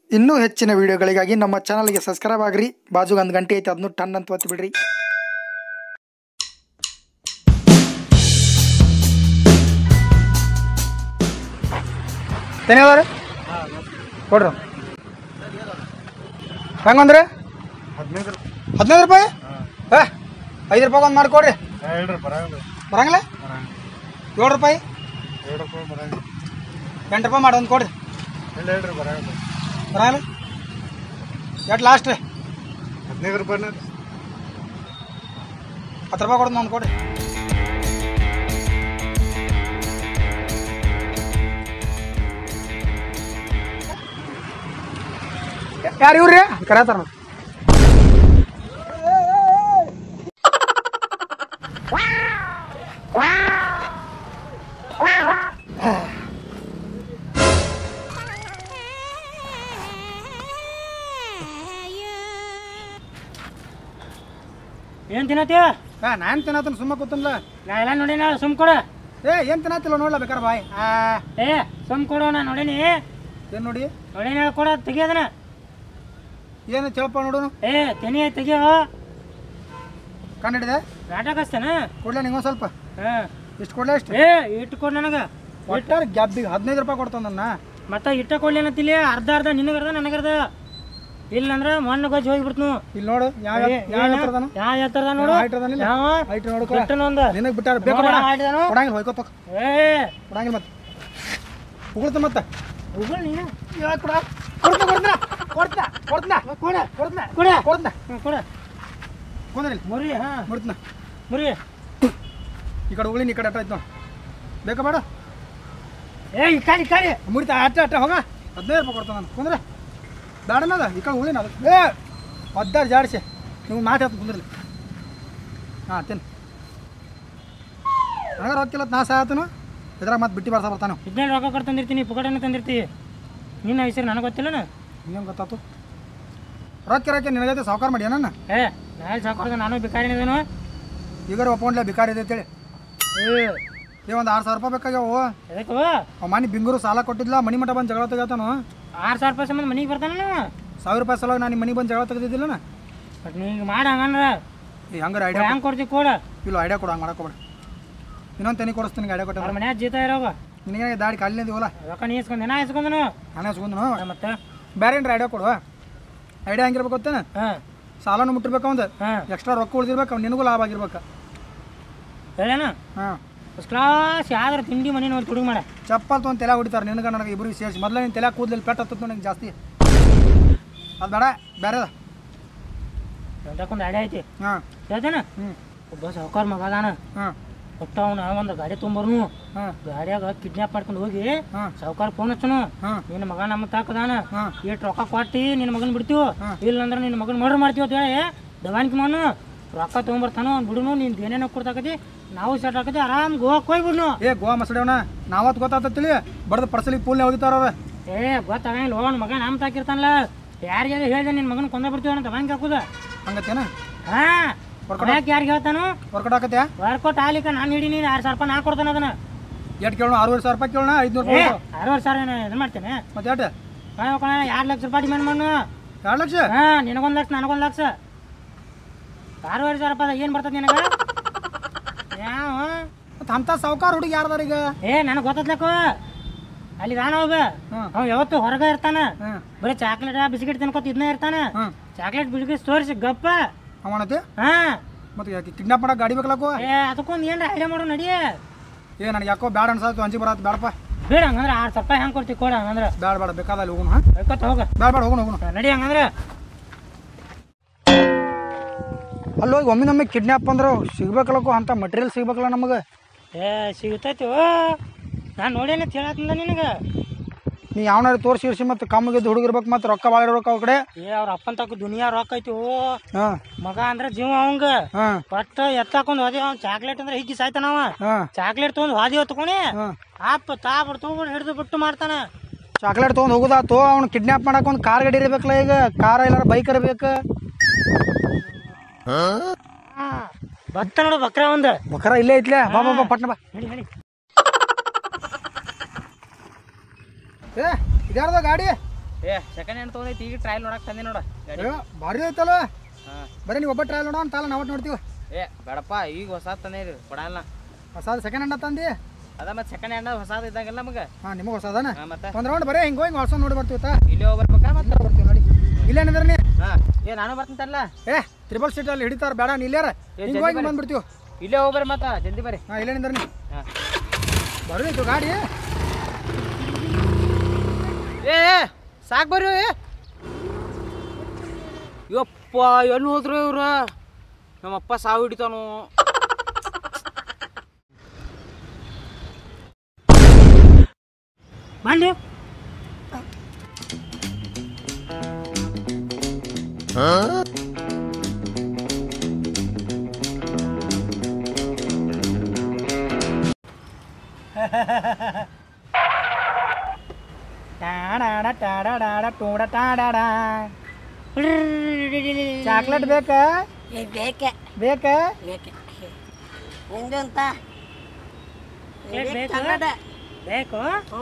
ಇನ್ನೂ ಹೆಚ್ಚಿನ ವಿಡಿಯೋಗಳಿಗಾಗಿ ನಮ್ಮ ಚಾನಲ್ಗೆ ಸಬ್ಸ್ಕ್ರೈಬ್ ಆಗ್ರಿ ಬಾಜುಗೆ ಒಂದು ಗಂಟೆ ಐತೆ ಅದನ್ನು ಟನ್ ಅಂತ ಒತ್ತಿ ಬಿಡ್ರಿ ತೆನೆಯವ್ರಿ ಕೊಡ್ರಿ ಹೆಂಗಂದ್ರಿ ಹದಿನೈದು ಹದಿನೈದು ರೂಪಾಯಿ ಏ ಐದು ರೂಪಾಯಿ ಒಂದು ಮಾಡಿಕೊಡ್ರಿ ಹೇಳ್ರಿ ಬರಂಗಿಲ್ಲ ಬರಂಗಿಲ್ಲ ಏಳು ರೂಪಾಯಿ ಎರಡು ರೂಪಾಯಿ ಬರಂಗಿಲ್ಲ ಎಂಟು ರೂಪಾಯಿ ಮಾಡಿ ಒಂದು ಕೊಡ್ರಿ ಇಲ್ಲ ಹೇಳ್ರಿ ಬರಂಗಿಲ್ಲ ಬರಂಗಿಲ್ಲ ಎಷ್ಟು ಲಾಸ್ಟ್ ರೀ ಹದಿನೈದು ರೂಪಾಯಿನ ಹತ್ತು ರೂಪಾಯಿ ಕೊಡೋದು ಒಂದು ಕೊಡ್ರಿ ಯಾರು ಇವ್ರಿ ಕರೆಯತ್ತಾರ ನೋಡಿ ಏನ್ ತಿನ್ನತ್ತೀವ ಹಾ ನಾನು ತಿನ್ನತ್ತನ ಸುಮ್ಮ ಕೂತನ್ಲ ನಾ ಎಲ್ಲ ನೋಡಿನ ಸುಮ್ ಕೊಡು ಏ ಏನು ತಿನ್ನತ್ತಿಲ್ಲ ನೋಡ್ಲ ಬೇಕಾರೆ ಬಾಯ್ ಆ ಏ ಸುಮ್ ಕೊಡು ನಾ ನೋಡೀನಿ ಏನು ನೋಡಿ ನೋಡೀನಿ ಕೊಡ ತೆಗಿಯೋದನ ಏನು ತಿಳಪ್ಪ ನೋಡೋನು ಏ ತೆನಿ ತೆಗಿಯೋ ಕಂಡು ಹಿಡಿದೆ ನಾಟಕ ಹಚ್ತೇನ ಕೊಡ್ಲೇ ನಿಂಗೊಂದು ಸ್ವಲ್ಪ ಹಾ ಇಷ್ಟು ಕೊಡ್ಲೇ ಇಷ್ಟು ಏ ಇಟ್ಟು ಕೊಡು ನನಗ ಒಟ್ಟಾರೆ ಗ್ಯಾಬಿಗೆ ಹದಿನೈದು ರೂಪಾಯಿ ಕೊಡ್ತಾನ ನನ್ನ ಮತ್ತ ಇಟ್ಟ ಕೊಡ್ಲಿ ಅನ್ನತ್ತಿಲ್ಲ ಅರ್ಧ ಅರ್ಧ ನಿನಗರ್ದ ನನಗರ್ದ ಇಲ್ಲಂದ್ರ ಮಣ್ಣು ಗಜ್ಜಿ ಹೋಗ್ಬಿಡ್ತು ಇಲ್ಲಿ ನೋಡು ಯಾವ ಯಾವ ಎತ್ತರದಾನ ಯಾವ ಎತ್ತರದ ನೋಡು height ಅದಾನಿಲ್ಲ? ಯಾವ ಹೈಟ್ ನೋಡ್ಕೊ ಬಿಟ್ಟನ ಒಂದ ನಿನಗೆ ಬಿಟ್ಟಾರ ಬೇಕು ನೋಡು, ಬೇಡ ಯಾವ height ಅದಾನು? ಕೊಡಂಗಿಲ್ಲ ಹೋಯ್ಕೋತ ಏ ಕೊಡಂಗಿಲ್ಲ ಮತ್ತೆ ಉಗುಳ್ತ ಮತ್ತೆ ಉಗುಳ್ ನೀನು ಯಾಕೆ ಕೊಡ ಕೊಡ್ತಾ ಕೊಡ್ತಾ ಕೊಡ್ತಾ ಕೊಡ ಕೊಡ್ತಾ ಕೊಡ ಕೊಡ್ತಾ ಹ್ಮ್, ಕೊಡ ಕೊಂದ್ರಿಲ್ಲ ಮುರಿ ಹಾ ಮುಡ್ತನ ಮುರಿ ಈ ಕಡೆ ಉಗುಳಿ ಈ ಕಡೆ ಅಟ್ಟ ಆಯ್ತು ನೋಡು ಬೇಕಾ ಬೇಡ ಏ ಈ ಕಾಡಿ ಕಾಡಿ ಮುರಿತಾ ಅಟ್ಟ ಅಟ್ಟ ಹೋಗ ಹದಿನೈದು ರೂಪಾಯಿ ಕೊಡ್ತಾನ ನಾನು ಕುಂದ್ರೆ ಬೇಡನದ ಈ ಕಡೆ ಉಳಿನ ಅದು ಏ ಒದ್ದಾರ ಜಾಡಿಸಿ ನೀವು ಮಾತಾಡ್ತು ಕುಂದ್ರಲಿ ಹಾಂ ತಿನ್ ಹಂಗಾರೆ ರೊಕ್ಕಿಲ್ಲ ನಾ ಸಾಯತನು ಇದ್ರಾಗ ಮತ್ತೆ ಬಿಟ್ಟು ಬರ್ತಾ ಬರ್ತಾನೆ ಇದ್ನೇನು ರೊಕ್ಕ ಕೊಟ್ಟು ತಂದಿರ್ತೀನಿ ಪುಕಟನೆ ತಂದಿರ್ತೀವಿ ನಿನ್ನ ಹೆಸರು ನನಗೆ ಗೊತ್ತಿಲ್ಲನ ನಿಂಗೆ ಗೊತ್ತಾತು ರೊಕ್ಕ ರೊಕ್ಕ ನಿನಗೈತೆ ಸಾವುಕಾರ ಮಾಡಿ ನನ್ನ ಏ ನಾಳೆ ಸಾಕೋದ ನಾನು ಬೇಕಾರಿನೇನು ಈಗ ಒಪ್ಕೊಂಡ್ಲೆ ಬಿಕಾರಿ ಇದೆ ಅಂತೇಳಿ ಏ ಏ ಒಂದು ಆರು ಸಾವಿರ ರೂಪಾಯಿ ಬೇಕಾಗ್ಯಾವು ಅದಕ್ಕೆ ಅವ ಮನೆ ಬಿಂಗೂರು ಸಾಲ ಕೊಟ್ಟಿದ್ಲ ಮನಿ ಮಠ ಬಂದು ಜಗಳ ತೆಗಿತಾನು ಆರು ಸಾವಿರ ರೂಪಾಯಿ ಸಂಬಂಧ ಮನೆಗೆ ಬರ್ತಾನ ಸಾವಿರ ರೂಪಾಯಿ ಸಲುವಾಗಿ ನಾನು ನಿಮ್ಮ ಮನೆಗೆ ಬಂದು ಜಗಳ ತೆಗೆದಿದ್ದಿಲ್ಲನ ಬಟ್ ನೀಗ ಮಾಡ ಹಂಗಂದ್ರ ಈ ಹಂಗಾರೆ ಐಡಿಯಾ ಹೆಂಗೆ ಕೊಡ್ತೀವಿ ಕೊಡ ಇಲ್ಲ ಐಡಿಯಾ ಕೊಡು ಹಂಗೆ ಮಾಡಕ್ಕೆ ಇನ್ನೊಂದು ತೆನಿ ಕೊಡಿಸ್ತೀನಿ ಐಡಿಯಾ ಕೊಟ್ಟ ಅವ್ರ ಮನ್ಯಾಗ ಜೀತ ಇರೋವ ನಿನಗೆ ದಾಡಿ ಕಾಲಿನ ಹೋಲ ರೊಕ್ಕ ನೀ ಇಸ್ಕೊಂಡು ನಾ ಇಸ್ಕೊಂಡನು ನಾನೇ ಸುಗೊಂದನು ಮತ್ತೆ ಬೇರೆ ಏನ್ರ ಐಡಿಯಾ ಕೊಡು ಐಡಿಯಾ ಹೆಂಗಿರ್ಬೇಕು ಗೊತ್ತೇನೆ ಹಾಂ ಸಾಲನು ಮುಟ್ಟಿರ್ಬೇಕು ಅವಂದು ಹಾಂ ಎಕ್ಸ್ಟ್ರಾ ರೊಕ್ಕ ಉಳಿದಿರ್ಬೇಕು ಅವ್ನು ನಿನಗೂ ಲಾಭ ಆಗಿರ್ಬೇಕು ಹೇಳೇನ ಹಾಂ ಫಸ್ಟ್ ಕ್ಲಾಸ್ ಯಾವ್ದಾರ ತಿಂಡಿ ಮನೆ ನೋಡಿ ತುಡುಗ್ ಮಾಡ ಚಪ್ಪಲ್ ತೊಗೊಂಡು ತಲೆ ಹೊಡಿತಾರೆ ನಿನಗೆ ನನಗೆ ಇಬ್ಬರಿಗೆ ಸೇರಿಸಿ ಮೊದಲೇ ನಿನ್ನ ತಲೆ ಕೂದಲು ಪೆಟ್ಟು ಹತ್ತತ್ತು ನನಗೆ ಜಾಸ್ತಿ ಅದು ಬೇಡ ಬೇರೆ ಅದ ತಗೊಂಡು ಅಡೆ ಐತಿ ಹಾಂ ಹೇಳ್ತೇನ ಹ್ಞೂ ಒಬ್ಬ ಸಾವುಕಾರ ಮಗ ಅದಾನ ಹಾಂ ಒಟ್ಟ ಅವನ ಒಂದು ಗಾಡಿ ತೊಂಬರ್ನು ಹಾಂ ಗಾಡಿಯಾಗ ಕಿಡ್ನಾಪ್ ಮಾಡ್ಕೊಂಡು ಹೋಗಿ ಹಾಂ ಸಾವುಕಾರ ಫೋನ್ ಹಚ್ಚನು ಹಾಂ ನಿನ್ನ ಮಗ ನಮ್ಮ ತಾಕದಾನ ಹಾಂ ಎಷ್ಟು ರೊಕ್ಕ ಕೊಟ್ಟು ನಿನ್ನ ಮಗನ ಬಿಡ್ತೀವಿ ಹಾಂ. ಇಲ್ಲ ಅಂದ್ರೆ ನಿನ್ನ ಮಗನ ಮರ್ಡರ್ ಮಾಡ್ತೀವಿ ಅಂತ ಹೇಳಿ ದವಾನಿಕೆ ಮಾನು ರೊಕ್ಕ ತೊಗೊಂಬರ್ತಾನು ಬಿಡುನು ನೀನು ಏನೇನೋ ಕೊಡ್ತಾಕತಿ ನಾವು ಸೆಟ್ ಹಾಕತಿ ಆರಾಮ್ ಗೋವಾಕ್ ಹೋಗ್ಬಿಡ್ನು ಏ ಗೋವಾ ಮಸಡಿಯವನ ನಾವತ್ತು ಗೊತ್ತಾತತ್ತಿಲಿ ಬಡ್ದು ಪರ್ಸಲಿಗೆ ಪೂಲ್ನೇ ಹೋಗಿತ್ತಾರ ಅವ್ರು ಏ ಗೊತ್ತಾಗಂಗಿಲ್ಲ ಹೋಗೋಣ ಮಗ ನಮ್ಮ ತಾಕಿರ್ತಾನಲ್ಲ ಯಾರಿಗೆ ಹೇಳಿದೆ ನಿನ್ನ ಮಗನ ಕೊಂದ ಬಿಡ್ತೀವಿ ಅಂತ ದವಾನಿಕೆ ಹಾಕುದ ಹಂಗತ್ತೇನ ಹಾ ಯಾಕೆ ಯಾರಿಗೆ ಹೇಳ್ತಾನು ವರ್ಕೌಟ್ ಆಕತ್ಯಾ ವರ್ಕೌಟ್ ಆಗ್ಲಿಕ್ಕ ನಾನು ಹಿಡೀನಿ ಆರು ಸಾವಿರ ರೂಪಾಯಿ ನಾ ಕೊಡ್ತಾನೆ ಅದನ್ನ ಎಷ್ಟು ಕೇಳೋಣ ಆರೂವರೆ ಸಾವಿರ ರೂಪಾಯಿ ಕೇಳೋಣ ಐದುನೂರು ಏ ರೂಪಾಯಿ ಅರವತ್ತು ಸಾವಿರ ಏನು ಇದು ಮಾಡ್ತೇನೆ ಮತ್ತೆ ಎಷ್ಟು ಹಾಂ ಎರಡು ಲಕ್ಷ ರೂಪಾಯಿ ಡಿಮ್ಯಾಂಡ್ ಮಾಡು ಎರಡು ಲಕ್ಷ ಹಾ ನಿನಗೊಂದು ಲಕ್ಷ ನನಗೊಂದು ಲಕ್ಷ ಆರೂವರೆ ಸಾವಿರ ರೂಪಾಯಿ ಏನು ಬರ್ತದೆ ನಿನಗೆ ಯಾವ ಮತ್ತೆ ಅಂಥ ಸಾವುಕಾರ ಹುಡುಗಿ ಯಾರ್ದಾರ ಈಗ ಏ ನನಗೆ ಗೊತ್ತದ್ಲಕ್ಕ ಅಲ್ಲಿ ರಾಣ ಹೋಗ ಹ್ಮ್. ಅವ ಯಾವತ್ತು ಹೊರಗೆ ಇರ್ತಾನ ಹ್ಞೂ ಬರೀ ಚಾಕ್ಲೇಟ್ ಬಿಸ್ಕಿಟ್ ತಿನ್ಕೊತ ಇದನ್ನ ಇರ್ತಾನ ಹ್ಞೂ ಚಾಕ್ಲೇಟ್ ಬಿಸ್ಕಿಟ್ ತೋರಿಸಿ ಗಪ್ಪ ಅವನತಿ ಹಾ ಮತ್ತೆ ಯಾಕೆ ಕಿಡ್ನಾಪ್ ಮಾಡಕ್ಕೆ ಗಾಡಿ ಬೇಕಲ್ಲಕ್ಕೋ ಏ ಅದಕ್ಕೊಂದು ಏನ್ರ ಐಡಿಯಾ ಮಾಡು ನಡಿ ಏ ನನಗೆ ಯಾಕೋ ಬ್ಯಾಡ ಅನ್ಸಾಯ್ತು ಅಂಜಿ ಬರತ್ತೆ ಬೇಡಪ್ಪ ಬೇಡ ಹಂಗಂದ್ರೆ ಆರು ಸಾವಿರ ರೂಪಾಯಿ ಹೆಂಗೆ ಕೊಡ್ತೀವಿ ಕೊಡ ಹಂಗಂದ್ರೆ ಬ್ಯಾಡ ಬೇಡ ಬೇಕಾದಲ್ಲಿ ಹೋಗೋಣ ಹಾಂ ಬೇಕತ್ತ ಹೋಗ ಬೇಡ ಬೇಡ ಹೋಗೋಣ ಹೋಗೋಣ ನಡಿ ಹಂಗಂದ್ರೆ ಅಲ್ಲಿ ಹೋಗಿ ಒಮ್ಮೆ ನಮಗೆ ಕಿಡ್ನಾಪ್ ಅಂದ್ರೆ ಸಿಗ್ಬೇಕಲ್ಲಕ್ಕೋ ಅಂಥ ಮಟೀರಿಯಲ್ ಸಿಗ್ಬೇಕಲ್ಲ ನಮಗೆ ಏ ಸಿಗುತ್ತೈತಿ ನಾನು ನೋಡೇನೆ ಹೇಳತ್ತಿಲ್ಲ ನಿನಗೆ ನೀ ಯಾವನಾರು ತೋರಿಸಿ ಇರ್ಸಿ ಮತ್ತೆ ಕಮ್ಮಿಗಿದ್ದು ಹುಡುಗಿರ್ಬೇಕು ಮತ್ತೆ ರೊಕ್ಕ ಭಾಳ ಇರ್ಬೇಕು ಅವ್ರ ಕಡೆ ಏ ಅವ್ರ ಅಪ್ಪನ ತಕ್ಕ ದುನಿಯಾ ರೊಕ್ಕ ಐತಿ ಓ ಹಾಂ ಮಗ ಅಂದ್ರೆ ಜೀವ ಅವಂಗ ಹಾಂ ಒಟ್ಟ ಎತ್ತಾಕೊಂಡ್ ಹೋದಿ ಅವ್ನು ಚಾಕ್ಲೇಟ್ ಅಂದ್ರೆ ಹಿಕ್ಕಿ ಸಾಯ್ತಾನವ ಹಾಂ ಚಾಕ್ಲೇಟ್ ತೊಗೊಂಡು ಹೋದಿ ಹೊತ್ಕೊಣಿ ಹಾಂ ಅಪ್ಪ ತಾಬಡ್ ತೊಗೊಂಡು ಹಿಡಿದು ಬಿಟ್ಟು ಮಾಡ್ತಾನ ಚಾಕ್ಲೇಟ್ ತೊಗೊಂಡು ಹೋಗುದಾತು ಅವ್ನು ಕಿಡ್ನಾಪ್ ಮಾಡಕ್ಕೆ ಒಂದು ಕಾರ್ ಗಾಡಿ ಇರ್ಬೇಕಲ್ಲ ಈಗ ಕಾರ ಇಲ್ಲಾರ ಬೈಕ್ ಇರ್ಬೇಕು ಬತ್ತ ನೋಡು ಬಕ್ರ ಒಂದ್ ಬಕರ ಇಲ್ಲೇ ಐತ್ಲೆ ಬಾ ಬಾ ಬಾ ಪಟ್ನ ಬಾ ನಡಿ ನಡಿ ಏ ಇದ್ಯಾರ್ದ ಗಾಡಿ ಏ ಸೆಕೆಂಡ್ ಹ್ಯಾಂಡ್ ತೊಗೊಂಡೈತಿ ಈಗ ಟ್ರಯಲ್ ನೋಡಕ್ ತಂದೆ ನೋಡ ಗಾಡಿ ಏ, ಭಾರಿ ಐತಲ್ಲ ಹಾಂ ಬರೀ ನೀವು ಒಬ್ಬ ಟ್ರಯಲ್ ನೋಡೋ ಅಂತ ನಾವು ನೋಡ್ತೀವಿ ಏ ಬೇಡಪ್ಪ ಈಗ ಹೊಸಾದ್ ತಂದೆ ಕೊಡಲ್ಲ ಹೊಸಾದ ಸೆಕೆಂಡ್ ಹ್ಯಾಂಡ್ ತಂದಿ ಅದ ಮತ್ತೆ ಸೆಕೆಂಡ್ ಹ್ಯಾಂಡ್ ಹೊಸಾದ್ ಇದ್ದಂಗಿಲ್ಲ ನಮಗೆ ಹಾಂ ನಿಮಗೆ ಹೊಸದನ ಹಾಂ ಮತ್ತೆ ಒಂದು ರೌಂಡ್ ಬರೀ ಹಿಂಗೆ ಹೋಗಿ ಹೊಸ ನೋಡಿ ಬರ್ತೀವಿ ತಾ ಇಲ್ಲಿ ಹೋಗಿ ಬರ್ಬೇಕಾ ಮತ್ತೆ ಬರ್ತೀವಿ ನೋಡಿ ಇಲ್ಲೇನಿದ್ರೆ ನೀ ಹಾಂ ಏ ನಾನು ಬರ್ತೀನಲ್ಲ ಏ ತ್ರಿಬಲ್ ಸೀಟ್ ಅಲ್ಲಿ ಹಿಡಿತಾರ ಬೇಡ ನೀ ಇಲ್ಲಾರ ಏ, ಹಿಂಗೆ ಜಲ್ದಿ ಹೋಗಿ ಬರ್ರಿ. ಬಂದ್ಬಿಡ್ತೀವಿ ಇಲ್ಲೇ ಹೋಗಿ ಬರ್ರಿ ಮತ್ತೆ ಜಲ್ದಿ ಬರ್ರಿ ಹಾಂ ಇಲ್ಲೇನಿದ್ರೆ ನೀ ಹಾಂ ಬರ್ರಿ ಇದು ಗಾಡಿ ಏ ಸಾಕು ಬರ್ರಿ ಯಪ್ಪ ಎಲ್ಲಿ ಹೋದ್ರು ಇವ್ರು ನಮ್ಮಪ್ಪ ಸಾವು ಹಿಡಿತಾನು ಬಂದು ಟಾಡಾಡ ಟಾಡಾಡ ಟೂಡ ಟಾಡಾಡ ಚಾಕ್ಲೇಟ್ ಬೇಕಾ ಬೇಕೆ ಬೇಕಾ ಬೇಕೆ ನಿಂದು ಅಂತ ಬೇಕು, ಬೇಕು. ತಗಡ ಬೇಕು ಹ್ಞೂ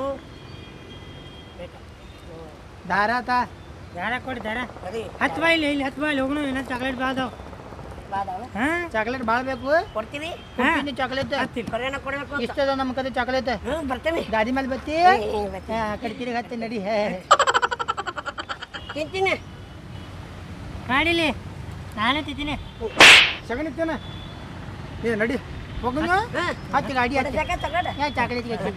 ದಾರ ತಾ ದಾರ ಕೊಡಿ ದಾರ ಸರಿ ಹತ್ತು ಬಾ ಇಲ್ಲಿ ಇಲ್ಲಿ ಹತ್ತು ಬಾ ಇಲ್ಲಿ ಹೋಗೋಣ ಇನ್ನೂ ಚಾಕ್ಲೇಟ್ ಬಾದಾವ್ ಬಾದವ ಹಾಂ ಚಾಕ್ಲೇಟ್ ಭಾಳ ಬೇಕು ಕೊಡ್ತೀನಿ ಕೊಡ್ತೀನಿ ಚಾಕ್ಲೇಟ್ ಹತ್ತಿಲ್ಲ ಕರೆನ ಕೊಡಬೇಕು ಅಂತ ಇಷ್ಟದ ನಮ್ಮ ಕಡೆ ಚಾಕ್ಲೇಟ್ ಹ್ಞೂ ಬರ್ತೀನಿ ಗಾಡಿ ಮೇಲೆ ಬತ್ತಿ ಏ, ಬರ್ತೀನಿ. ಕಡ್ಕಿರಿ ಹತ್ತಿ ನಡಿ ಹೇ ತಿಂತೀನಿ ಮಾಡಿಲಿ ನಾನೇ ತಿಂತೀನಿ ಸಗಣಿತ್ತೇನ ಏ ನಡಿ ಹೋಗುನು ಹಾಂ ಹತ್ತಿ ಗಾಡಿ ಹತ್ತಿ ಜಾಗ ತಗಡ ಯಾ ಚಾಕ್ಲೇಟ್ ಹತ್ತಿ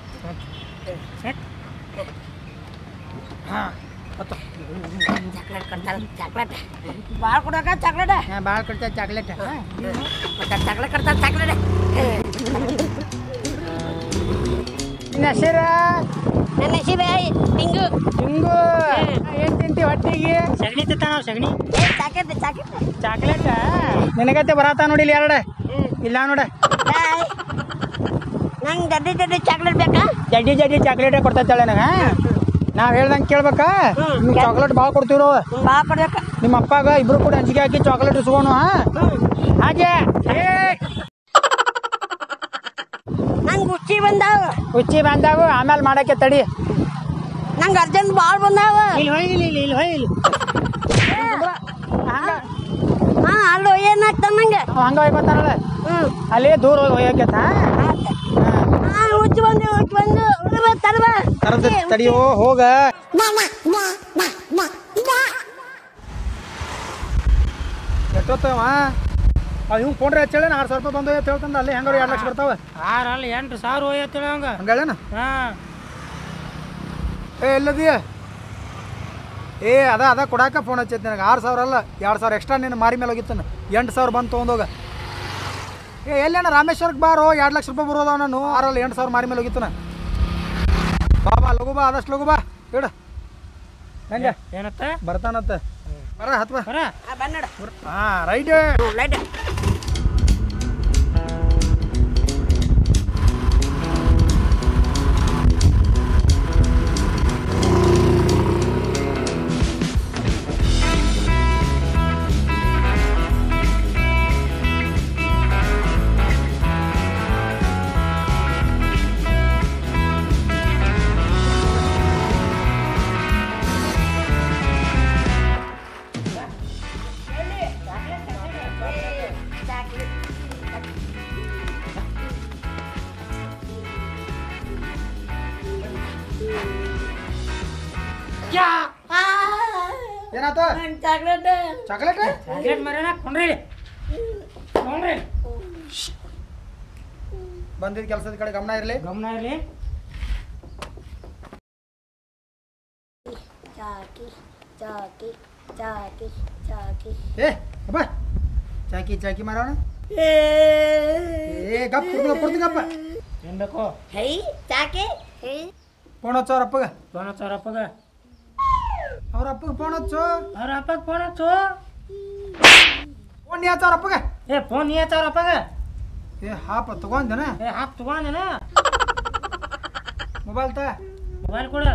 ಹಾಂ ಹತ್ತು ಚಾಕ್ಲೇಟ್ ಕೊಡ್ತಾರ ಚಾಕ್ಲೇಟ್ ಭಾಳ ಕೊಡಕ ಚಾಕ್ಲೇಟ್ ಹಾಂ ಭಾಳ ಕೊಡ್ತಾರೆ ಚಾಕ್ಲೇಟ್ ಮತ್ತೆ ಚಾಕ್ಲೇಟ್ ಕೊಡ್ತಾರ ಚಾಕ್ಲೇಟ್ ನಿನ್ನ ಹೆಸರ ನನ್ನ ಹೆಸರು ಹಿಂಗು ಹಿಂಗು ಏನು ತಿಂತಿ ಹೊಟ್ಟಿಗೆ ಸಗಣಿ ತಿಂತ ನಾವು ಸಗಣಿ ಏ ಚಾಕ್ಲೇಟ್ ಚಾಕ್ಲೇಟ್ ಚಾಕ್ಲೇಟ್ ನಿನಗತ್ತೆ ಬರತ್ತ ನೋಡಿಲ್ಲ ಎರಡು ಇಲ್ಲ ನೋಡ ಬಾಯ್ ನಂಗೆ ದಡ್ಡಿ ದಡ್ಡಿ ಚಾಕ್ಲೇಟ್ ಬೇಕಾ ಜಡ್ಡಿ ಜಡ್ಡಿ ಚಾಕ್ಲೇಟೇ ಕೊಡ್ತೈತಲ್ಲ ನನಗೆ ನಾವು ಹೇಳ್ದಂಗೆ ಕೇಳ್ಬೇಕಾ ನೀವು ಚಾಕ್ಲೇಟ್ ಭಾಳ ಕೊಡ್ತೀವಿ ನಾವು ಭಾಳ ಕೊಡ್ಬೇಕು ನಿಮ್ಮ ಅಪ್ಪಾಗ ಇಬ್ರು ಕೂಡ ಹಂಚಿಗೆ ಹಾಕಿ ಚಾಕ್ಲೇಟ್ ಇಸ್ಕೊನು ಹಾಗೆ ಏ ನಂಗೆ ಹುಚ್ಚಿ ಬಂದಾವ ಹುಚ್ಚಿ ಬಂದಾವು ಆಮೇಲೆ ಮಾಡಕ್ಕೆ ತಡಿ ನಂಗೆ ಅರ್ಜೆಂಟ್ ಭಾಳ ಬಂದಾವ ಇಲ್ಲಿ ಹೋಗಿ ಇಲ್ಲಿ ಇಲ್ಲಿ ಇಲ್ಲಿ ಹೋಗಿ ಇಲ್ಲಿ ಹಾ ಅಲ್ಲಿ ಏನಾಗ್ತಾನ ನಂಗೆ ಹಂಗ ಹೋಗ್ಕೊಂತಾನಲ್ಲ ಹ್ಞೂ ಅಲ್ಲಿ ದೂರ ಹೋಗಿ ಹೋಗ್ಯತ್ತ ಹಾ ಹುಚ್ಚಿ ಬಂದು ಹುಚ್ಚಿ ಬಂದು ಹುಡುಗ ತರಬ ಕರೆದು ತಡಿಯೋ ಹೋಗ ಎಷ್ಟೊತ್ತವ ಅವ್ ಇವ್ ಕೊಂಡ್ರೆ ಹಚ್ಚೇಳ ಆರು ಸಾವಿರ ರೂಪಾಯಿ ಬಂದು ಅಂತ ಹೇಳ್ತಂದ ಅಲ್ಲಿ ಹೆಂಗಾರು ಎರಡು ಲಕ್ಷ ಬರ್ತಾವ ಆರು ಅಲ್ಲ ಎಂಟು ಸಾವಿರ ಹೋಯ್ತಿಲ್ಲ ಹಂಗ ಹಂಗಳೇನ ಹಾಂ ಏ ಎಲ್ಲದಿ ಏ ಅದ ಅದ ಕೊಡಾಕ ಫೋನ್ ಹಚ್ಚೈತಿ ನನಗೆ ಆರು ಸಾವಿರ ಅಲ್ಲ ಎರಡು ಸಾವಿರ ಎಕ್ಸ್ಟ್ರಾ ನಿನ್ನ ಮಾರಿ ಮೇಲೆ ಹೋಗಿತ್ತಾನ ಎಂಟು ಸಾವಿರ ಬಂದು ತೊಗೊಂಡೋಗ ಏ ಎಲ್ಲೇನ ರಾಮೇಶ್ವರಕ್ಕೆ ಬಾರೋ ಎರಡು ಲಕ್ಷ ರೂಪಾಯಿ ಬರೋದ ನಾನು ಆರಲ್ಲ ಎಂಟು ಸಾವಿರ ಮಾರಿ ಮೇಲೆ ಹೋಗಿತ್ತಾನ ಬಾ ಬಾ ಲಘು ಬಾ ಆದಷ್ಟು ಲಘು ಬಾ ಇಡು ಹೆಂಗೆ ಏನತ್ತ ಬರ್ತಾನತ್ತ ಬರ ಹತ್ತು ಬಾ ಬರ ಬನ್ನಡ ಹಾಂ ರೈಟ್ ಲೈಟ್ ಏನಾತ ಚಾಕ್ಲೇಟ್ ಚಾಕ್ಲೇಟ್ ಚಾಕ್ಲೇಟ್ ಮರಣ ಕೊಂಡ್ರಿ ಕೊಂಡ್ರಿ ಬಂದಿದ್ದ ಕೆಲಸದ ಕಡೆ ಗಮನ ಇರಲಿ ಗಮನ ಇರಲಿ ಚಾಕಿ ಚಾಕಿ ಚಾಕಿ ಚಾಕಿ ಏ ಅಪ್ಪ ಚಾಕಿ ಚಾಕಿ ಮಾರೋಣ ಏ ಏ ಗಪ್ ಕುಡ್ದು ಕುಡ್ದು ಗಪ್ಪ ಏನ್ ಬೇಕು ಹೈ ಚಾಕಿ ಹೈ ಫೋನ್ ಹಚ್ಚೋ ಅವ್ರ ಅಪ್ಪಗ ಫೋನ್ ಹಚ್ಚೋರ ಅಪ್ಪಗ ಅವ್ರ ಅಪ್ಪಗೆ ಫೋನ್ ಹಚ್ಚು ಅವ್ರ ಅಪ್ಪಗೆ ಫೋನ್ ಹಚ್ಚು ಫೋನ್ ನೀ ಹಚ್ಚ ಅವ್ರ ಅಪ್ಪಗ ಏ ಫೋನ್ ನೀ ಹಚ್ಚ ಅವ್ರ ಅಪ್ಪಗ ಏ ಹಾಪ ತಗೊಂಡನ ಏ ಹಾಕ್ ತಗೊಂಡೇನ ಮೊಬೈಲ್ ತ ಮೊಬೈಲ್ ಕೊಡು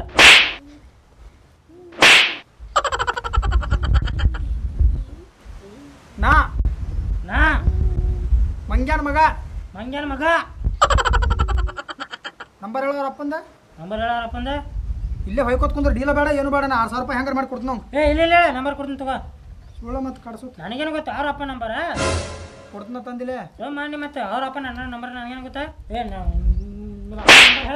ನಾ ನಾ ಮಂಗ್ಯಾನ ಮಗ ಮಂಗ್ಯಾನ ಮಗ ನಂಬರ್ ಹೇಳೋರ ಅಪ್ಪಂದ ನಂಬರ್ ಹೇಳಾರಪ್ಪಂದ ಇಲ್ಲೇ ಹೊಯ್ಕೋತ್ ಕುಂದ್ರೆ ಡೀಲ ಬೇಡ ಏನು ಬೇಡ ನಾ ಆರು ಸಾವಿರ ರೂಪಾಯಿ ಹೆಂಗಾರ ಮಾಡಿ ಕೊಡ್ತೀನಿ ನಾವು ಏ ಇಲ್ಲ ಇಲ್ಲ ನಂಬರ್ ಕೊಡ್ತೀನಿ ತಗೋ ಸುಳ್ಳ ಮತ್ತೆ ಕಡ್ಸೋತ್ ನನಗೇನು ಗೊತ್ತಾ ಅವ್ರ ಅಪ್ಪ ನಂಬರ ಕೊಡ್ತೀನ ತಂದಿಲ್ಲ ಸೊ ಮಾಡಿ ಮತ್ತೆ ಅವ್ರ ಅಪ್ಪ ನನ್ನ ನಂಬರ್ ನನಗೇನು ಗೊತ್ತಾ ಏ ನಾವು ಹೇಳ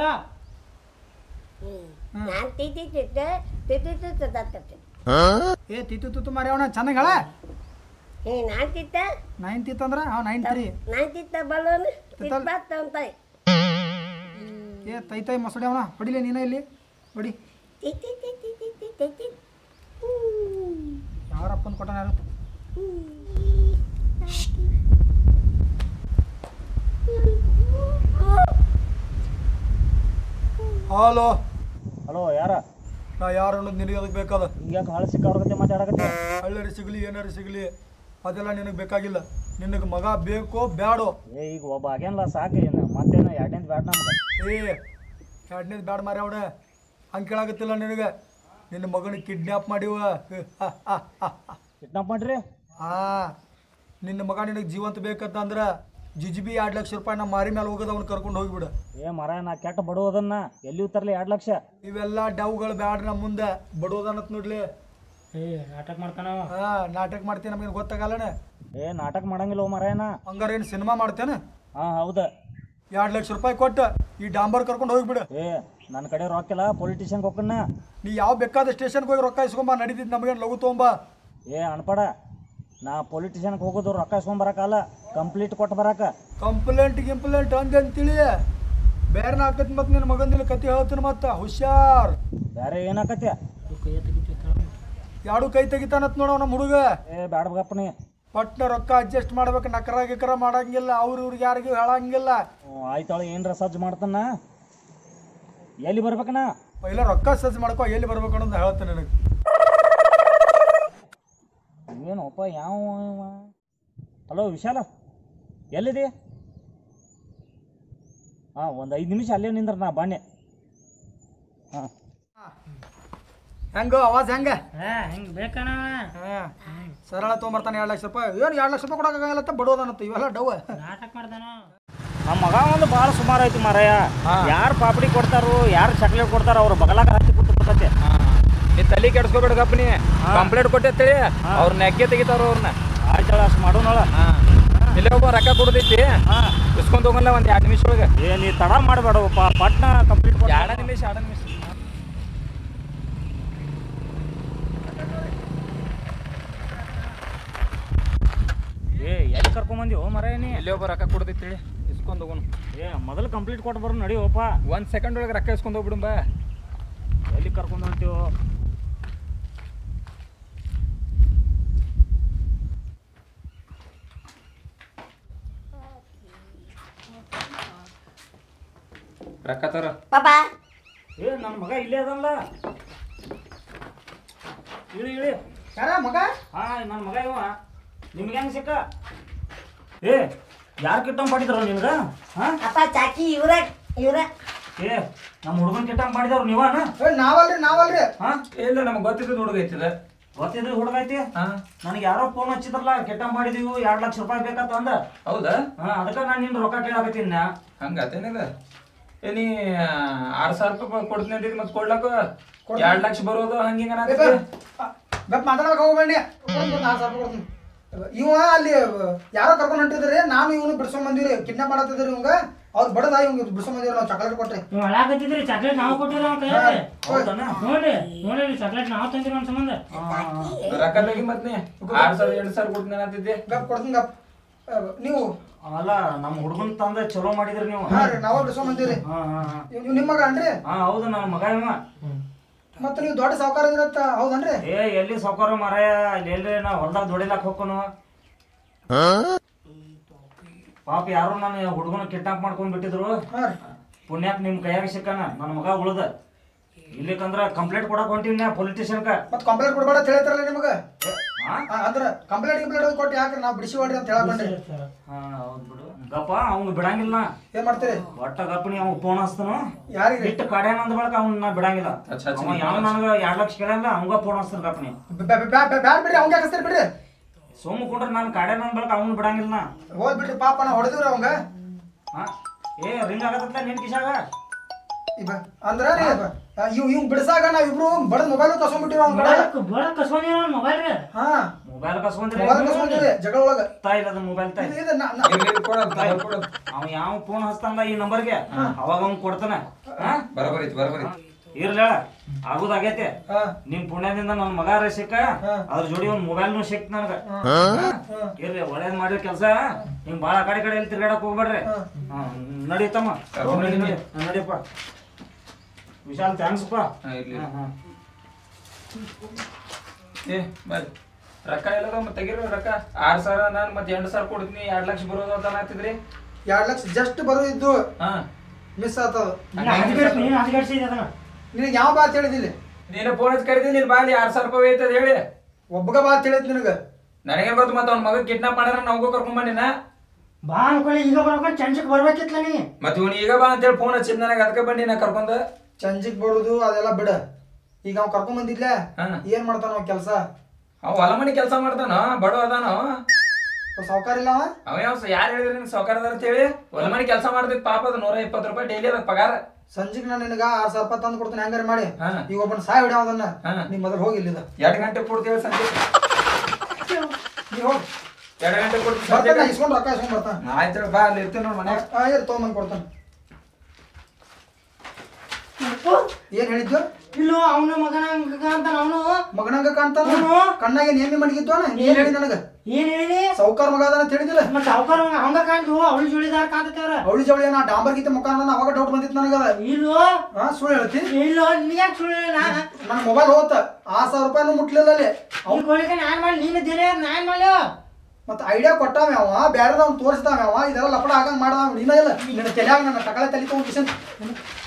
ನಾನು ತಿಂತಿದ್ದೆ ತಿಂತಿದ್ದು ತತ್ತತ್ತೆ ಏ ತಿತ್ತು ತುತ್ತು ಮಾರಿ ಅವನ ಚೆನ್ನಾಗಿ ಹೇಳ ಏ ನಾನು ತಿತ್ತ ನೈನ್ ತಿತ್ತು ಅಂದ್ರೆ ಅವ್ ನೈನ್ ತ್ರೀ ನಾನು ತಿತ್ತ ಬಲ್ಲೋನು ತಿತ್ತ ಅಂತಾಯಿ ಏ ತೈ ತೈ ಮೊಸಡಿ ಅವನ ಹೊಡಿಲೆ ನೀನೇ ಇಲ್ಲಿ ಹೊಡಿ ತಿತ್ತಿ ತಿತ್ತಿ ತಿತ್ತಿ ತಿತ್ತಿ ಯಾರಪ್ಪನ ಕೊಟ್ಟಾನ ಯಾರು ಹಲೋ ಹಲೋ ಯಾರ ನಾ ಯಾರು ಅನ್ನೋದು ನಿನಗೆ ಅದಕ್ಕೆ ಬೇಕಾದ ಹಿಂಗ್ಯಾಕೆ ಹಾಳು ಸಿಕ್ಕ ಅವ್ರ ಜೊತೆ ಮಾತಾಡಕತ್ತೆ ಹಳ್ಳರಿ ಸಿಗಲಿ ಏನಾರು ಸಿಗಲಿ ಅದೆಲ್ಲ ನಿನಗೆ ಬೇಕಾಗಿಲ್ಲ ನಿನಗೆ ಮಗ ಬೇಕೋ ಬ್ಯಾಡೋ ಏ ಈಗ ಒಬ್ಬ ಆಗ್ಯಾನಲ್ಲ ಸಾಕು ಏನು ಮತ್ತೇನು ಎರಡನೇದು ಬ್ಯಾಡ ನಮ್ಗೆ ಏ ಎರಡನೇದು ಬ್ಯಾಡ ಮಾರಿ ಅವಡ ಹಂಗೆ ಕೇಳಾಗತ್ತಿಲ್ಲ ನಿನಗೆ ನಿನ್ನ ಮಗನಿಗೆ ಕಿಡ್ನ್ಯಾಪ್ ಮಾಡಿವ ಕಿಡ್ನಾಪ್ ಮಾಡ್ರಿ ಹಾ ನಿನ್ನ ಮಗ ನಿನಗೆ ಜೀವಂತ ಬೇಕಂತ ಅಂದ್ರೆ ಜಿಜಿಬಿ ಎರಡು ಲಕ್ಷ ರೂಪಾಯಿ ನಮ್ಮ ಮಾರಿ ಮೇಲೆ ಹೋಗೋದು ಅವ್ನು ಕರ್ಕೊಂಡು ಹೋಗಿಬಿಡು ಏ ಮರ ನಾ ಕೆಟ್ಟ ಬಡೋದನ್ನ ಎಲ್ಲಿ ತರಲಿ ಎರಡು ಲಕ್ಷ ಇವೆಲ್ಲ ಡವ್ಗಳು ಬ್ಯಾಡ ನಮ್ಮ ಮುಂದೆ ಬಡೋದನ್ನತ್ ನೋಡ್ಲಿ ಏ ನಾಟಕ ಮಾಡ್ತಾನ ಹಾ ನಾಟಕ ಮಾಡ್ತೀನಿ ನಮಗೆ ಗೊತ್ತಾಗಲ್ಲಣ ಏ ನಾಟಕ ಮಾಡಂಗಿಲ್ಲ ಓ ಮರಾಯನ ಹಂಗಾರೆ ಏನು ಸಿನಿಮಾ ಮಾಡ್ತೇನೆ ಹಾಂ ಹೌದ ಎರಡು ಲಕ್ಷ ರೂಪಾಯಿ ಕೊಟ್ಟು ಈ ಡಾಂಬರ್ ಕರ್ಕೊಂಡು ಹೋಗಿಬಿಡು ಏ ನನ್ನ ಕಡೆ ರೊಕ್ಕಿಲ್ಲ ಪೊಲಿಟಿಷಿಯನ್ಗೆ ಹೋಗ್ಕನ್ನ ನೀ ಯಾವ ಬೇಕಾದ ಸ್ಟೇಷನ್ಗೆ ಹೋಗಿ ರೊಕ್ಕ ಇಸ್ಕೊಂಬ ನಡೀತಿದ್ದು ನಮಗೇನು ಲಘು ತೊಗೊಂಬ ಏ ಅನ್ಪಡ ನಾ ಪೊಲಿಟಿಷಿಯನ್ಗೆ ಹೋಗೋದು ರೊಕ್ಕ ಇಸ್ಕೊಂಬರಕ್ಕಲ್ಲ ಕಂಪ್ಲೀಟ್ ಕೊಟ್ಟು ಬರಾಕ ಕಂಪ್ಲೇಂಟ್ ಗಿಂಪ್ಲೇಂಟ್ ಅಂದೆ ಅಂತೇಳಿ ಬೇರೆ ಹಾಕತ್ ಮತ್ತೆ ನಿನ್ನ ಮಗಂದಿಲ್ಲ ಕತಿ ಹೇಳ್ತೀನಿ ಮತ್ತೆ ಹುಷಾರ್ ಬೇರೆ ಏನಾಕತ್ಯ ಯಾಡು ಕೈ ತೆಗಿತಾನತ್ ನೋಡವ ನಮ್ಮ ಹುಡುಗ ಏ ಬ್ಯಾಡ ಬಗಪ್ಪನಿ ಪಟ್ನ ರೊಕ್ಕ ಅಡ್ಜಸ್ಟ್ ಮಾಡ್ಬೇಕು ನಕರ ಗಿಕರ ಮಾಡಂಗಿಲ್ಲ ಅವ್ರ ಇವ್ರಿಗೆ ಯಾರಿಗೂ ಹೇಳಂಗಿಲ್ಲ ಆಯ್ತಾಳ ಏನರ ಸಜ್ಜು ಮಾಡ್ತಾನ ಎಲ್ಲಿ ಬರ್ಬೇಕಣ್ಣ ಇಲ್ಲ ರೊಕ್ಕ ಸಜ್ಜು ಮಾಡ್ಕೊ ಎಲ್ಲಿ ಬರ್ಬೇಕು ಅನ್ನೋದು ಹೇಳ್ತೇನೆ ನನಗೆ ಏನೋಪ್ಪ ಯಾವ ಹಲೋ ವಿಶಾಲ ಎಲ್ಲಿದೆ ಹಾಂ ಒಂದು ಐದು ನಿಮಿಷ ಅಲ್ಲೇ ನಿಂದ್ರ ನಾ ಬಾಣೆ ಹಾಂ ಹೆಂಗೋ ಅವಾಜ್ ಹೆಂಗ ಹಾ ಹಿಂಗೆ ಬೇಕಣ್ಣ ಹಾ. ಸರಳ ತೊಗೊಂಬರ್ತಾನೆ ಎರಡು ಲಕ್ಷ ರೂಪಾಯಿ ಏನು ಎರಡು ಲಕ್ಷ ರೂಪಾಯಿ ಕೊಡೋಕ್ಕಾಗಲ್ಲ ಅಂತ ಬಡೋದನ್ನತ್ತ ಇವೆಲ್ಲ ಡವ್ ನಾಟಕ ಮಾಡ್ತಾನ ನಮ್ಮ ಮಗ ಒಂದು ಭಾಳ ಸುಮಾರು ಆಯ್ತು ಮಾರಾಯ ಯಾರು ಪಾಪಡಿ ಕೊಡ್ತಾರೋ ಯಾರು ಚಾಕ್ಲೇಟ್ ಕೊಡ್ತಾರೋ ಅವ್ರ ಬಗಲಾಗ ಹತ್ತಿ ಕೂತು ಬಿಡ್ತೈತೆ ನೀ ತಲೆ ಕೆಡಿಸ್ಕೋಬೇಡ ಗಪ್ಪನಿ ಕಂಪ್ಲೇಂಟ್ ಕೊಟ್ಟಿರ್ತೇಳಿ ಅವ್ರ ನೆಗ್ಗೆ ತೆಗಿತಾರ ಅವ್ರನ್ನ ಆಯ್ತಾಳ ಅಷ್ಟು ಮಾಡೋನಳ ಇಲ್ಲೇ ಒಬ್ಬ ರೊಕ್ಕ ಕೊಡದೈತಿ ಹಾಂ ಇಸ್ಕೊಂಡ್ ಹೋಗಲ್ಲ ಒಂದ್ ಎರಡು ನಿಮಿಷ ಒಳಗೆ ಏ ನೀ ತಡ ಮಾಡಬೇಡಪ್ಪ ಪಟ್ನ ಕಂಪ್ಲೀಟ್ ಎರಡು ನಿಮಿಷ ಎರಡು ನಿಮಿಷ ಏ ಎಲ್ಲಿ ಕರ್ಕೊಂಬಂದಿ ಓ ಮರಾಯ ನೀ ಇಲ್ಲೇ ಒಬ್ಬ ರೊಕ್ಕ ಕೊಡದೈತಿ ಇಸ್ಕೊಂಡ್ ಹೋಗೋನು ಏ ಮೊದಲು ಕಂಪ್ಲೀಟ್ ಕೊಟ್ಟು ಬರೋ ನಡಿಯೋಪ್ಪ ಒಂದ್ ಸೆಕೆಂಡ್ ಒಳಗೆ ರೊಕ್ಕ ಇಸ್ಕೊಂಡ್ ಹೋಗ್ಬಿಡು ಬಾ ಎಲ್ಲಿ ಕರ್ಕೊಂಡು ಹೊಂಟೀವೋ ರೊಕ್ಕ ತರ ಪಾಪ ಏ ನನ್ನ ಮಗ ಇಲ್ಲೇ ಅದಲ್ಲ ಇಳಿ ಇಳಿ ಯಾರ ಮಗ ಹಾ ನನ್ನ ಮಗ ಇವ ನಿಮ್ಗೆ ಹೆಂಗ್ ಸಿಕ್ಕ ಏ ಯಾರು ಕಿಟ್ಟಂಗ್ ಮಾಡಿದ್ರು ನಿನ್ಗ ಹಾ ಅಪ್ಪ ಚಾಕಿ ಇವ್ರ ಇವ್ರ ಏ ನಮ್ಮ ಹುಡುಗನ್ ಕಿಟ್ಟಂಗ್ ಮಾಡಿದವ್ರು ನೀವನ ಏ ನಾವಲ್ರಿ ನಾವಲ್ರಿ ಹಾ ಇಲ್ಲ ನಮ್ಗೆ ಗೊತ್ತಿದ್ದು ಹುಡುಗ ಐತಿದ ಗೊತ್ತಿದ್ರು ಹುಡುಗ ಐತಿ ಹಾ ನನಗೆ ಯಾರೋ ಫೋನ್ ಹಚ್ಚಿದ್ರಲ್ಲ ಕೆಟ್ಟಂಗ್ ಮಾಡಿದೀವಿ ಎರಡ್ ಲಕ್ಷ ರೂಪಾಯಿ ಬೇಕಂತ ಅಂದ ಹೌದಾ ಹಾ ಅದಕ್ಕೆ ನಾನು ನಿನ್ನ ರೊಕ್ಕ ಕೇಳಾಕತ್ತೀನಿ ನಾ ಹಂಗಾತೇನಿದ ಏ ನೀ ಆರು ಸಾವಿರ ರೂಪಾಯಿ ಕೊಡ್ತೀನಿ ಅಂದಿದ್ದು ಮತ್ತೆ ಕೊಡ್ಲಕ್ಕ ಎರಡು ಲಕ್ಷ ಬರೋದು ಹಂಗಿಂಗ ಬೆಪ್ಪ ಮಾತಾಡಕ್ ಹೋಗ್ಬೇಡಿ ಆರು ಸಾವಿರ ಕೊಡ್ತೀನಿ ಇವ ಅಲ್ಲಿ ಯಾರೋ ಕರ್ಕೊಂಡು ಹೊಂಟಿದ್ರಿ ನಾನು ಇವನು ಬಿಡ್ಸ್ಕೊಂಡ್ ಬಂದಿರಿ ಕಿಡ್ನಾಪ್ ಮಾಡತ್ತಿದ್ರಿ ಇವಂಗ ಅವ್ರು ಬಡದ ಇವಂಗ ಬಿಡ್ಸ್ಕೊಂಡ್ ಬಂದಿರಿ ನಾವು ಚಾಕ್ಲೇಟ್ ಕೊಟ್ರಿ ನೀವು ಹಾಳಾಗತ್ತಿದ್ರಿ ಚಾಕ್ಲೇಟ್ ನಾವು ಕೊಟ್ಟಿರೋ ಕೈ ಹೌದನ ನೋಡ್ರಿ ನೋಡ್ರಿ ಚಾಕ್ಲೇಟ್ ನಾವು ತಂದಿರೋ ಒಂದ್ ಸಂಬಂಧ ರೊಕ್ಕ ಬೇಕಿ ಮತ್ತೆ ಆರು ಸಾವಿರ ಎಂಟು ಸಾವಿರ ಕೊಡ್ತೀನಿ ಅಂತಿದ್ದೆ ಗಪ್ ಕೊಡ್ತೀನಿ ಗಪ್ ಆ, ನೀವು ಅಲ್ಲ ನಮ್ಮ ಹುಡುಗನ್ ತಂದ ಚಲೋ ಮಾಡಿದ್ರಿ ನೀವು ಹಾ ರೀ ನಾವ ಬಿಡ್ಸ್ಕೊಂಡ್ ಬಂದಿರಿ ಹಾ ಹಾ ಹಾ ನೀವು ನಿಮ್ಮ ಮಗ ಅನ್ರಿ ಹಾ ಹೌದು ನನ್ನ ಮಗ ಇವ ಮತ್ತೆ ನೀವು ದೊಡ್ಡ ಸಾವುಕಾರ ಇದ್ರತ್ತ ಹೌದನ್ರಿ ಏ ಎಲ್ಲಿ ಸೌಕರ್ಯ ಮರಾಯ ಅಲ್ಲಿ ಎಲ್ರಿ ನಾ ಹೊಲ್ದಾಗ ದುಡಿಲಾಕ್ ಹೋಗ್ಕೊನು ಪಾಪ ಯಾರೋ ನನ್ನ ಹುಡುಗನ ಕಿಡ್ನಾಪ್ ಮಾಡ್ಕೊಂಡ್ ಬಿಟ್ಟಿದ್ರು ಹಾ ರೀ ಪುಣ್ಯಾಕ್ ನಿಮ್ ಕೈಯಾಗ ಸಿಕ್ಕಾನ ನನ್ನ ಮಗ ಉಳ್ದ ಇಲ್ಲಿಕಂದ್ರ ಕಂಪ್ಲೇಂಟ್ ಕೊಡಕ್ ಹೊಂಟಿನಿ ನಾ ಪೊಲಿಟಿಷಿಯನ್ಕ ಮತ್ತೆ ಕಂಪ್ಲೇಂಟ್ ಕೊಡ್ಬೇಡ ಅಂತ ಹೇಳ್ತಾರಲ್ಲ ನಿಮಗೆ ಹಾ ಅಂದ್ರ ಕಂಪ್ಲೇಂಟ್ ಕಂಪ್ಲೇಂಟ್ ಕೊಟ್ಟು ಯಾಕ್ರಿ ನಾವು ಬಿಡಿಸಿ ಹೊಡ್ರಿ ಅಂತ ಹೇಳಕ್ ಬಂದ್ರಿ ಹಾ ಹೌದ್ ಬಿಡು ಗಪ್ಪ ಅವ್ನು ಬಿಡಂಗಿಲ್ಲ ಏನ್ ಮಾಡ್ತೀರಿ ಒಟ್ಟ ಗಪ್ಪನಿ ಅವ್ನು ಫೋನ್ ಹಚ್ತಾನು ಯಾರಿಗೆ ಇಟ್ಟು ಕಡ್ಯಾನ ಅಂದ ಬಳಿಕ ಅವ್ನ ನಾ ಬಿಡಂಗಿಲ್ಲ ಅಚ್ಚ, ಅಚ್ಚ, ಅವ ಯಾವ ನನಗ ಎರಡ್ ಲಕ್ಷ ಕೇಳಲ್ಲ ಅವಂಗ ಫೋನ್ ಹಚ್ತಾನ ಗಪ್ಪನಿ ಬ್ಯಾಡ್ ಬಿಡ್ರಿ ಅವ್ನ ಹಾಕಿಸ್ತೀರಿ ಬಿಡ್ರಿ ಸೋಮು ಕುಂಡ್ರ ನಾನು ಕಡ್ಯಾನ ಅಂದ ಬಳಿಕ ಅವ್ನು ಬಿಡಂಗಿಲ್ಲ ನಾ. ಹೋದ್ ಬಿಡ್ರಿ ಪಾಪ ನಾ ಹೊಡೆದಿವ್ರಿ ಅವಂಗ ಹಾ ಏ ರಿಂಗ್ ಆಗತ್ತಲ್ಲ ನಿನ್ ಕಿಶಾಗ ಇಬ್ಬ ಅಂದ್ರ ರೀ ಇವ್ ಇವ್ ಬಿಡ್ಸಾಗ ನಾವ್ ಇಬ್ರು ಬಡದ್ ಮೊಬೈಲ್ ಕಸ್ಕೊಂಡ್ಬಿಟ್ಟಿರೋ ಅವ್ನ ಕಡೆ ಮೊಬೈಲ್ ಬಡ ಕಸ್ಕೊಂಡಿರೋ ಮೊಬೈಲ್ ರೀ ಹಾ ಮೊಬೈಲ್ ಕಸ್ಕೊಂಡ್ರಿ ಮೊಬೈಲ್ ಕಸ್ಕೊಂಡಿರಿ ಜಗಳ ಒಳಗ ತಾಯಿ ಅದನ್ನ ಮೊಬೈಲ್ ತಾಯಿ ಇದು- ಇದು ನಾ- ನಾ- ಇರ್ಲಿ, ಇರ್ಲಿ, ಕೊಡೋದು, ತಾಯಿ ಕೊಡೋದು. ಅವ ಯಾವ ಫೋನ್ ಹಚ್ತಾನ ಈ ನಂಬರ್ಗೆ ಅವಾಗ ಅವ್ನ್ ಕೊಡ್ತಾನ ಹಾ? ಬರೋಬ್ಬರಿ ಐತಿ, ಬರೋಬ್ಬರಿ ಐತಿ. ಇರ್ಲ ಆಗುದಾಗೈತೆ ಹಾ, ನಿಮ್ ಪುಣ್ಯದಿಂದ ನನ್ನ ಮಗಾರ ಸಿಕ್ಕ ಹಾ. ಅದ್ರ ಜೋಡಿ ಒಂದ್ ಮೊಬೈಲ್ನು ಸಿಕ್ತ ನನಗ ಇರ್ಲಿ ಒಳ್ಳೇದ್ ಮಾಡಿರ ಕೆಲ್ಸ ಹಿಂಗ್ ಬಾಳ ಆ ಕಡೆ ಕಡೆ ಎಲ್ಲಿ ತಿರ್ಗಾಡಕ್ ಹೋಗ್ಬೇಡ್ರಿ ಹಾ, ನಡೀತಮ್ಮ ಕರ್ಕೊಂಡ್ ನಡಿ, ನಡಿ. ಹಾ, ನಡಿಯಪ್ಪ ವಿಶಾಲ್ ಥ್ಯಾಂಕ್ಸ್ ಪಾ ಹಾ, ಇರ್ಲಿ. ಹಾ, ಹಾ. ಏ ಬರ್ರಿ ರೊಕ್ಕ ಎಲ್ಲದ ಮತ್ತೆ ತೆಗೀರಿ ರೊಕ್ಕ ಆರ್ ಸಾವಿರ ನಾನು ಮತ್ತೆ ಎಂಟು ಸಾವಿರ ಕೊಡ್ತೀನಿ ಎರಡ್ ಲಕ್ಷ ಬರೋದು ಅಂತ ಅನ್ನತ್ತಿದ್ರಿ ಎರಡ್ ಲಕ್ಷ ಜಸ್ಟ್ ಬರೋದಿದ್ದು ಹಾ ಮಿಸ್ ಆತದ ನೀನು ಹದಿಗೆಡ್ಸಿದ ಅದನ್ನ ನಿನಗೆ ಯಾವ ಬಾತ್ ಹೇಳಿದಿಲ್ಲ ನೀನು ಫೋನ್ ಹಚ್ಚಿ ಕರಿತೀನಿ ಇಲ್ಲಿ ಬಾಲಿ ಆರ್ ಸಾವಿರ ರೂಪಾಯಿ ಐತದ ಹೇಳಿ ಒಬ್ಬಗ ಬಾತ್ ಹೇಳಿದ್ ನಿನಗ ನನಗೆ ಗೊತ್ತು ಮತ್ತೆ ಅವ್ನ ಮಗ ಕಿಡ್ನಾಪ್ ಮಾಡ್ಯಾರ ನಾವು ಕರ್ಕೊಂಡ್ ಬಂದಿನ ಬಾ ಅನ್ಕೊಳ್ಳಿ ಈಗ ಬರ್ಕೊಂಡು ಚಂಚಕ್ ಬರ್ಬೇಕಿತ್ಲ ನೀ ಮತ್ತೆ ಇವ್ನು ಈಗ ಬಾ ಅಂತೇಳಿ ಫೋನ್ ಹಚ್ಚಿದ್ ನನಗೆ ಅದಕ್ಕೆ ಬಂದಿ ನಾ ಕರ್ಕೊಂಡ ಚಂಜಿಗ್ ಬರುದು ಅದೆಲ್ಲ ಬಿಡ ಈಗ ಅವ್ ಕರ್ಕೊಂಡ್ ಬಂದಿದ್ಲೆ ಹಾ. ಏನ್ ಮಾಡ್ತಾನ ಅವ್ ಕೆಲ್ಸ ಅವ ಹೊಲ ಮನಿ ಕೆಲಸ ಮಾಡ್ತಾನ ಬಡ ಅದಾನ ಅವ. ಸಾವುಕಾರ ಇಲ್ಲ ಅವ ಅವ ಯಾವ ಯಾರು ಹೇಳಿದ್ರಿ ನಿನ್ ಸಾವುಕಾರದಾರ ಅಂತ ಹೇಳಿ ಹೊಲ ಮನಿ ಕೆಲಸ ಮಾಡ್ತಿದ್ ಪಾಪ ಅದು ನೂರ ಇಪ್ಪತ್ತು ರೂಪಾಯಿ ಡೈಲಿ ಅದ ಪಗಾರ ಸಂಜಿಗ್ ನಾನು ನಿನಗ ಆರ್ ಸಾವಿರ ರೂಪಾಯಿ ತಂದು ಕೊಡ್ತೀನಿ ಹೆಂಗಾರ ಮಾಡಿ ಹಾ. ಈಗ ಒಬ್ಬನ ಸಾಯ್ ಹೊಡ್ಯಾವ ಅದನ್ನ ಹಾ. ನೀ ಮೊದಲು ಹೋಗಿ ಇಲ್ಲಿದ ಎರಡು ಗಂಟೆ ಕೊಡ್ತೀವಿ ಸಂಜೆ ನೀ ಹೋಗ್ ಎರಡು ಗಂಟೆ ಕೊಡ್ತೀವಿ ಬರ್ತಾನ ಸಂಜೆ ಇಸ್ಕೊಂಡ್ ರೊಕ್ಕ ಇಸ್ಕೊಂಡ್ ಬರ್ತಾನ ಆಯ್ತು ಬಾ ಅಲ್ಲಿ ಇರ್ತೀನಿ ನೋಡಿ ಮನೆ ಹಾ ಇರ್ ತೊಗೊಂಬಂದ್ ಕೊಡ್ತಾನ ಏನ್ ಹೇಳಿದ್ದು ಇಲ್ಲೋ ಅವನ ಮಗನ ಹಂಗ ಅಂತ ಅವನು ಮಗನಂಗ ಕಾಣ್ತಾನ ಹ್ಞೂ. ಕಣ್ಣಾಗೆ ನೇಮಿ ಮಡಗಿದ್ವಾನ ಏನ್ ಹೇಳಿ ನನಗ ಏನ್ ಹೇಳಿದಿ ಸೌಕಾರ ಮಗ ಅದಾನ ಅಂತ ಹೇಳಿದಿಲ್ಲ ಮತ್ತೆ ಸಾವುಕಾರ ಅವಂಗ ಕಾಣ್ತು ಅವಳು ಜೋಳಿದಾರ ಕಾಣ್ತೇವ್ರ ಅವಳಿ ಜವಳಿ ನಾ ಡಾಂಬರ್ ಗೀತೆ ಮುಖ ನಾನು ಅವಾಗ ಡೌಟ್ ಬಂದಿತ್ತು ನನಗದ ಇಲ್ಲೋ ಹಾ ಸುಳ್ಳು ಹೇಳ್ತಿ ಇಲ್ಲೋ ನೀಯಾಕ್ ಸುಳ್ಳು ಹೇಳ ನನ್ನ ಮೊಬೈಲ್ ಹೋತ ಆರ್ ಸಾವಿರ ರೂಪಾಯಿನೂ ಮುಟ್ಲಿಲ್ಲ ಅಲ್ಲಿ ಈ ಗೋಳಿಗೆ ನಾನ್ ಮಾಡಿ ನೀನು ದೇರೆ ನಾನ್ ಮಾಡ್ಯೋ ಮತ್ತ ಐಡಿಯಾ ಕೊಟ್ಟಾವ ಅವ ಬ್ಯಾರೆದವ್ನ ತೋರಿಸ್ತಾವ ಅವ ಇದೆಲ್ಲ ಲಪಡ ಆಗಂಗ್ ಮಾಡವ ನೀನ ಇಲ್ಲ ನಿನ್ನ ತಲೆಯಾಗ ನನ್ನ ಟಕಳೆ ತಲೆ ತಗೊಂಡ್ ಕಿಶನ್